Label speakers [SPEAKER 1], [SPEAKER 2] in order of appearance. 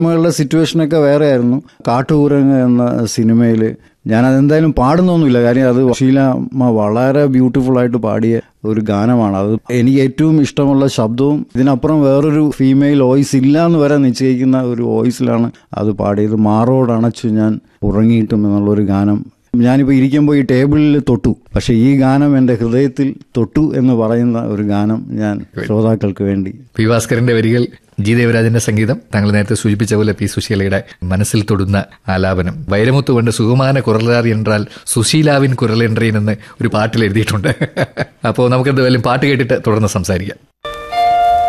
[SPEAKER 1] നമ്മളുടെ സിറ്റുവേഷനൊക്കെ വേറെ ആയിരുന്നു കാട്ടുകൂരങ്ങ് എന്ന സിനിമയിൽ ഞാൻ അതെന്തായാലും പാടുന്നൊന്നുമില്ല കാര്യം അത് ഷീലമ്മ വളരെ ബ്യൂട്ടിഫുൾ ആയിട്ട് പാടിയ ഒരു ഗാനമാണ് അത് എനിക്ക് ഏറ്റവും ഇഷ്ടമുള്ള ശബ്ദവും ഇതിനപ്പുറം വേറൊരു ഫീമെയിൽ വോയിസ് ഇല്ല എന്ന് വരെ നിശ്ചയിക്കുന്ന ഒരു വോയിസിലാണ് അത് പാടിയത് മാറോട് അണച്ചു ഞാൻ ഉറങ്ങിയിട്ടും എന്നുള്ളൊരു ഗാനം ഞാനിപ്പോൾ ഇരിക്കുമ്പോൾ ഈ ടേബിളിൽ തൊട്ടു പക്ഷേ ഈ ഗാനം എൻ്റെ ഹൃദയത്തിൽ തൊട്ടു എന്ന് പറയുന്ന ഒരു ഗാനം ഞാൻ ശ്രോതാക്കൾക്ക് വേണ്ടി
[SPEAKER 2] പി ഭാസ്കരന്റെ വരികൾ ജി ദേവരാജന്റെ സംഗീതം താങ്കൾ നേരത്തെ സൂചിപ്പിച്ച പോലെ പി സുശീലയുടെ മനസ്സിൽ തൊടുന്ന ആലാപനം വൈരമുത്ത് കൊണ്ട് സുകുമാന കുരലാറി എന്നാൽ സുശീലാവിൻ കുരലെൻട്രീൻ എന്ന് ഒരു പാട്ടിൽ എഴുതിയിട്ടുണ്ട് അപ്പോൾ നമുക്ക് എന്തായാലും പാട്ട് കേട്ടിട്ട് തുടർന്ന് സംസാരിക്കാം